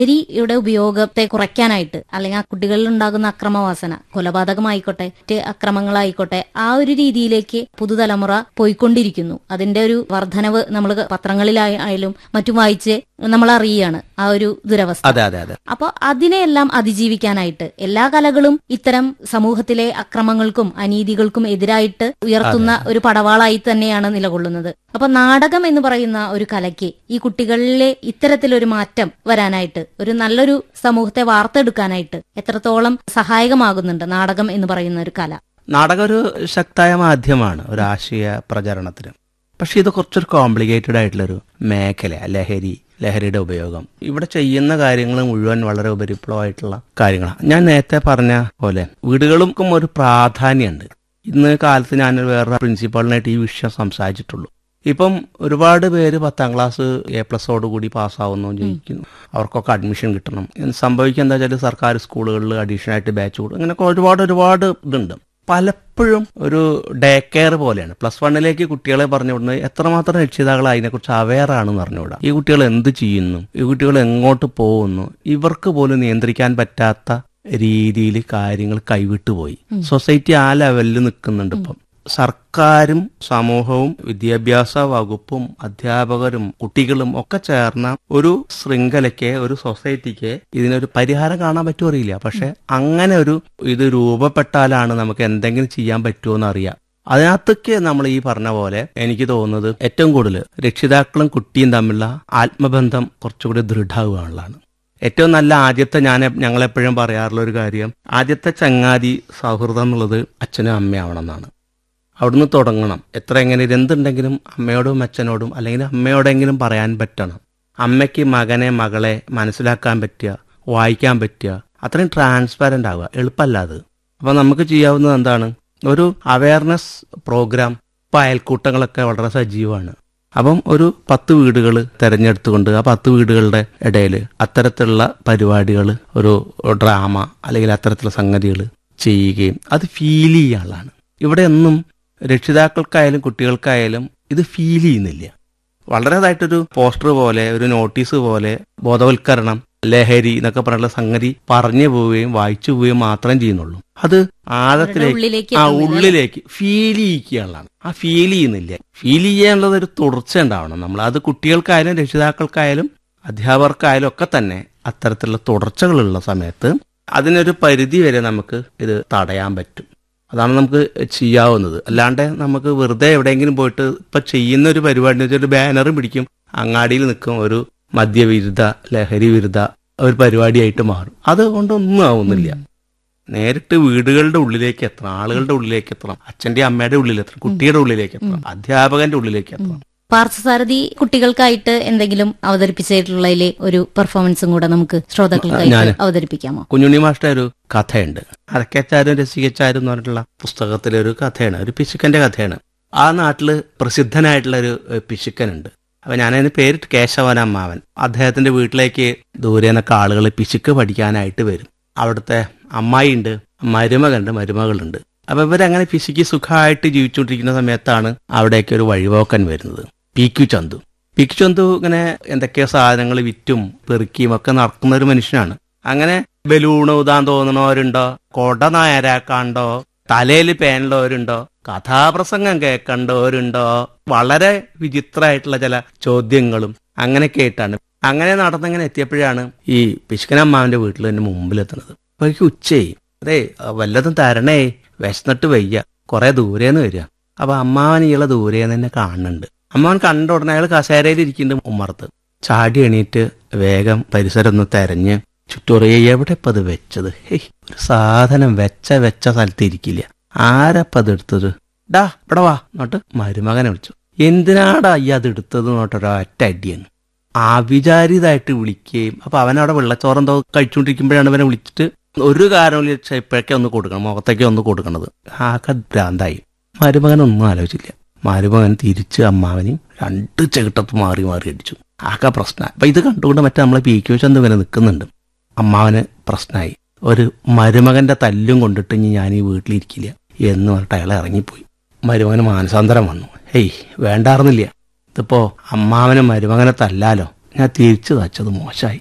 ലഹരിയുടെ ഉപയോഗത്തെ കുറയ്ക്കാനായിട്ട് അല്ലെങ്കിൽ ആ കുട്ടികളിൽ ഉണ്ടാകുന്ന അക്രമവാസന കൊലപാതകമായിക്കോട്ടെ മറ്റ് അക്രമങ്ങളായിക്കോട്ടെ ആ ഒരു രീതിയിലേക്ക് പുതുതലമുറ പോയിക്കൊണ്ടിരിക്കുന്നു അതിന്റെ ഒരു വർധനവ് നമ്മൾ പത്രങ്ങളിലായാലും മറ്റും വായിച്ച് നമ്മൾ അറിയുകയാണ് ആ ഒരു ദുരവസ്ഥ അതെ അതെ അതെ അപ്പൊ അതിനെയെല്ലാം അതിജീവിക്കാനായിട്ട് എല്ലാ കലകളും ഇത്തരം സമൂഹത്തിലെ അക്രമങ്ങൾക്കും അനീതികൾക്കും എതിരായിട്ട് ഉയർത്തുന്ന ഒരു പടവാളായി തന്നെയാണ് നിലകൊള്ളുന്നത് അപ്പൊ നാടകം എന്ന് പറയുന്ന ഒരു കലയ്ക്ക് ഈ കുട്ടികളിലെ ഇത്തരത്തിലൊരു മാറ്റം വരാനായിട്ട് ഒരു നല്ലൊരു സമൂഹത്തെ വാർത്തെടുക്കാനായിട്ട് എത്രത്തോളം സഹായകമാകുന്നുണ്ട് നാടകം എന്ന് പറയുന്ന ഒരു കല നാടകം ഒരു ശക്തായ മാധ്യമമാണ് ഒരു ആശയ പ്രചരണത്തിന് പക്ഷെ ഇത് കുറച്ചൊരു കോംപ്ലിക്കേറ്റഡ് ആയിട്ടുള്ളൊരു മേഖല ലഹരി ലഹരിയുടെ ഉപയോഗം ഇവിടെ ചെയ്യുന്ന കാര്യങ്ങൾ മുഴുവൻ വളരെ ഉപരിപ്ലവമായിട്ടുള്ള കാര്യങ്ങളാണ് ഞാൻ നേരത്തെ പറഞ്ഞ പോലെ വീടുകൾക്കും ഒരു പ്രാധാന്യമുണ്ട് ഇന്ന് കാലത്ത് ഞാൻ വേറെ പ്രിൻസിപ്പാളിനായിട്ട് ഈ വിഷയം സംസാരിച്ചിട്ടുള്ളൂ ഇപ്പം ഒരുപാട് പേര് പത്താം ക്ലാസ് എ പ്ലസോട് കൂടി പാസ്സാവുന്നു ജയിക്കുന്നു അവർക്കൊക്കെ അഡ്മിഷൻ കിട്ടണം സംഭവിക്കുക എന്താ വെച്ചാൽ സർക്കാർ സ്കൂളുകളിൽ അഡീഷണൽ ആയിട്ട് ബാച്ച് കൂടും അങ്ങനെയൊക്കെ ഒരുപാട് ഒരുപാട് ഇതുണ്ട് പലപ്പോഴും ഒരു ഡേ കെയർ പോലെയാണ് പ്ലസ് വണ്ണിലേക്ക് കുട്ടികളെ പറഞ്ഞു വിടുന്നത് എത്രമാത്രം രക്ഷിതാക്കൾ അതിനെക്കുറിച്ച് അവെയർ ആണെന്ന് പറഞ്ഞുകൂടാ ഈ കുട്ടികൾ എന്ത് ചെയ്യുന്നു ഈ കുട്ടികൾ എങ്ങോട്ട് പോകുന്നു ഇവർക്ക് പോലും നിയന്ത്രിക്കാൻ പറ്റാത്ത രീതിയിൽ കാര്യങ്ങൾ കൈവിട്ടുപോയി സൊസൈറ്റി ആ ലെവലിൽ നിൽക്കുന്നുണ്ട് ഇപ്പം സർക്കാരും സമൂഹവും വിദ്യാഭ്യാസ വകുപ്പും അധ്യാപകരും കുട്ടികളും ഒക്കെ ചേർന്ന ഒരു ശൃംഖലയ്ക്ക് ഒരു സൊസൈറ്റിക്ക് ഇതിനൊരു പരിഹാരം കാണാൻ പറ്റുമോ അറിയില്ല പക്ഷെ അങ്ങനെ ഒരു ഇത് രൂപപ്പെട്ടാലാണ് നമുക്ക് എന്തെങ്കിലും ചെയ്യാൻ പറ്റുമോ എന്ന് അറിയാം അതിനകത്തൊക്കെ നമ്മൾ ഈ പറഞ്ഞ പോലെ എനിക്ക് തോന്നുന്നത് ഏറ്റവും കൂടുതൽ രക്ഷിതാക്കളും കുട്ടിയും തമ്മിലുള്ള ആത്മബന്ധം കുറച്ചുകൂടി ദൃഢമാവുകയാണുള്ളതാണ് ഏറ്റവും നല്ല ആദ്യത്തെ ഞാൻ ഞങ്ങളെപ്പോഴും പറയാറുള്ള ഒരു കാര്യം ആദ്യത്തെ ചങ്ങാതി സൗഹൃദം എന്നുള്ളത് അച്ഛനും അമ്മയാവണം എന്നാണ് അവിടുന്ന് തുടങ്ങണം എത്ര എങ്ങനെ എന്തുണ്ടെങ്കിലും അമ്മയോടും അച്ഛനോടും അല്ലെങ്കിൽ അമ്മയോടെങ്കിലും പറയാൻ പറ്റണം അമ്മയ്ക്ക് മകനെ മകളെ മനസ്സിലാക്കാൻ പറ്റുക വായിക്കാൻ പറ്റുക അത്രയും ട്രാൻസ്പാരന്റ് ആവുക എളുപ്പമല്ല അത് അപ്പൊ നമുക്ക് ചെയ്യാവുന്നത് എന്താണ് ഒരു അവയർനെസ് പ്രോഗ്രാം ഇപ്പൊ അയൽക്കൂട്ടങ്ങളൊക്കെ വളരെ സജീവമാണ് അപ്പം ഒരു പത്ത് വീടുകൾ തെരഞ്ഞെടുത്തുകൊണ്ട് ആ പത്ത് വീടുകളുടെ ഇടയിൽ അത്തരത്തിലുള്ള പരിപാടികൾ ഒരു ഡ്രാമ അല്ലെങ്കിൽ അത്തരത്തിലുള്ള സംഗതികൾ ചെയ്യുകയും അത് ഫീൽ ചെയ്യാനുള്ളതാണ് ഇവിടെ ഒന്നും രക്ഷിതാക്കൾക്കായാലും കുട്ടികൾക്കായാലും ഇത് ഫീൽ ചെയ്യുന്നില്ല വളരെതായിട്ടൊരു പോസ്റ്റർ പോലെ ഒരു നോട്ടീസ് പോലെ ബോധവൽക്കരണം ലഹരി എന്നൊക്കെ പറഞ്ഞുള്ള സംഗതി പറഞ്ഞു പോവുകയും വായിച്ചു പോവുകയും മാത്രം ചെയ്യുന്നുള്ളൂ അത് ആഴത്തിലേക്ക് ഉള്ളിലേക്ക് ആ എത്തുന്നില്ല. ഉള്ളിലേക്ക് ഫീൽ ചെയ്യിക്കുകയുള്ളതാണ് ആ ഫീൽ ചെയ്യുന്നില്ല ഫീൽ ചെയ്യാനുള്ളത് ഒരു തുടർച്ച ഉണ്ടാവണം നമ്മൾ അത് കുട്ടികൾക്കായാലും രക്ഷിതാക്കൾക്കായാലും അധ്യാപകർക്കായാലും ഒക്കെ തന്നെ അത്തരത്തിലുള്ള തുടർച്ചകളുള്ള സമയത്ത് അതിനൊരു പരിധി വരെ നമുക്ക് ഇത് തടയാൻ പറ്റും അതാണ് നമുക്ക് ചെയ്യാവുന്നത് അല്ലാണ്ട് നമുക്ക് വെറുതെ എവിടെയെങ്കിലും പോയിട്ട് ഇപ്പൊ ചെയ്യുന്ന ഒരു പരിപാടി എന്ന് വെച്ചാൽ ഒരു ബാനർ പിടിക്കും അങ്ങാടിയിൽ നിൽക്കും ഒരു മദ്യവിരുദ്ധ ലഹരി വിരുദ്ധ ഒരു പരിപാടിയായിട്ട് മാറും അതുകൊണ്ടൊന്നും ആവുന്നില്ല നേരിട്ട് വീടുകളുടെ ഉള്ളിലേക്ക് എത്തണം ആളുകളുടെ ഉള്ളിലേക്ക് എത്തണം അച്ഛന്റെ അമ്മയുടെ ഉള്ളിൽ എത്തണം കുട്ടിയുടെ ഉള്ളിലേക്ക് എത്തണം അധ്യാപകന്റെ ഉള്ളിലേക്ക് എത്തണം പാർത്ഥസാരഥി കുട്ടികൾക്കായിട്ട് എന്തെങ്കിലും അവതരിപ്പിച്ചിട്ടുള്ളതിലെ ഒരു പെർഫോമൻസും കൂടെ നമുക്ക് ശ്രോതാക്കൾക്കായിട്ട് ഞാന്. അവതരിപ്പിക്കാമോ കുഞ്ഞുണ്ണി മാഷ്ട ഒരു കഥയുണ്ട് അരക്കച്ചാരും രസികച്ചാരും എന്ന് പറഞ്ഞിട്ടുള്ള പുസ്തകത്തിലെ ഒരു കഥയാണ് ഒരു പിശുക്കന്റെ കഥയാണ് ആ നാട്ടില് പ്രസിദ്ധനായിട്ടുള്ള ഒരു ഏഹ്, പിശുക്കനുണ്ട് അപ്പൊ ഞാനതിന് പേരിട്ട് കേശവൻ അമ്മാവൻ അദ്ദേഹത്തിന്റെ വീട്ടിലേക്ക് ദൂരെ നിന്നൊക്കെ ആളുകൾ പിശുക്ക് പഠിക്കാനായിട്ട് വരും അവിടുത്തെ അമ്മായിയുണ്ട് മരുമകളുണ്ട് മരുമകളുണ്ട് അപ്പൊ ഇവരങ്ങനെ പിശുക്ക് സുഖമായിട്ട് ജീവിച്ചുകൊണ്ടിരിക്കുന്ന സമയത്താണ് അവിടേക്ക് ഒരു വഴിപോക്കൻ വരുന്നത് P Q Chandu P Q Chandu ഇങ്ങനെ എന്തൊക്കെയോ സാധനങ്ങൾ വിറ്റും പെറുക്കിയും ഒക്കെ നടക്കുന്ന ഒരു മനുഷ്യനാണ് അങ്ങനെ ബലൂണ് ഊതാൻ തോന്നണവരുണ്ടോ കൊട നായരാക്കാണ്ടോ തലയിൽ പേനുള്ളവരുണ്ടോ കഥാപ്രസംഗം കേൾക്കണ്ടവരുണ്ടോ വളരെ വിചിത്രമായിട്ടുള്ള ചില ചോദ്യങ്ങളും അങ്ങനെയൊക്കെ ആയിട്ടാണ് അങ്ങനെ നടന്നങ്ങനെ എത്തിയപ്പോഴാണ് ഈ പിശുക്കനമ്മാവിന്റെ വീട്ടിൽ എന്റെ മുമ്പിലെത്തുന്നത് അപ്പൊ എനിക്ക് ഉച്ചയായി അതെ വല്ലതും തരണേ വിശന്നിട്ട് വയ്യ കുറെ ദൂരേന്ന് വരിക അപ്പൊ അമ്മാവൻ ഇയാളെ ദൂരേന്ന് തന്നെ കാണുന്നുണ്ട് അമ്മാവൻ കണ്ട ഉടനെ അയാൾ കസേരയിൽ ഇരിക്കുന്നുണ്ട് ഉമ്മർത്ത് ചാടി എണീറ്റ് വേഗം പരിസരം ഒന്ന് തെരഞ്ഞ് ചുറ്റോറിയ എവിടെ ഇപ്പൊ അത് വെച്ചത് ഹേയ് ഒരു സാധനം വെച്ച വെച്ച സ്ഥലത്ത് ഇരിക്കില്ല ആരപ്പ അത് എടുത്തത് ഡാ ഇവിടെ വാ എന്നിട്ട് മരുമകനെ വിളിച്ചു എന്തിനാടാ ഈ അത് എടുത്തത് എന്നിട്ട് ഒരൊറ്റ അടിയാണ് അവിചാരിതായിട്ട് വിളിക്കുകയും അപ്പൊ അവൻ അവിടെ വെള്ളച്ചോറെന്തോ കഴിച്ചുകൊണ്ടിരിക്കുമ്പോഴാണ് ഇവനെ വിളിച്ചിട്ട് ഒരു കാരണമില്ല ഇപ്പോഴൊക്കെ ഒന്ന് കൊടുക്കണം മുഖത്തേക്ക് ഒന്ന് കൊടുക്കണത് ആകെ ഭ്രാന്തായി മരുമകനൊന്നും ആലോചിച്ചില്ല മരുമകൻ തിരിച്ച് അമ്മാവനെയും രണ്ട് ചെകിട്ടത്ത് മാറി മാറി അടിച്ചു ആകെ പ്രശ്നമായി അപ്പൊ ഇത് കണ്ടുകൊണ്ട് മറ്റേ നമ്മളെ പി ക്യു ചന്ദ് ഇവനെ നിൽക്കുന്നുണ്ട് അമ്മാവന് പ്രശ്നമായി ഒരു മരുമകന്റെ തല്ലും കൊണ്ടിട്ട് ഇനി ഞാൻ ഈ വീട്ടിലിരിക്കില്ല എന്ന് പറഞ്ഞിട്ട് അയാൾ ഇറങ്ങിപ്പോയി മരുമകന് മാനസാന്തരം വന്നു ഹേയ് വേണ്ടായിരുന്നില്ല ഇതിപ്പോ അമ്മാവനെ മരുമകനെ തല്ലാലോ ഞാൻ തിരിച്ചു തച്ചത് മോശമായി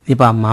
ഇനിയിപ്പോൾ അമ്മ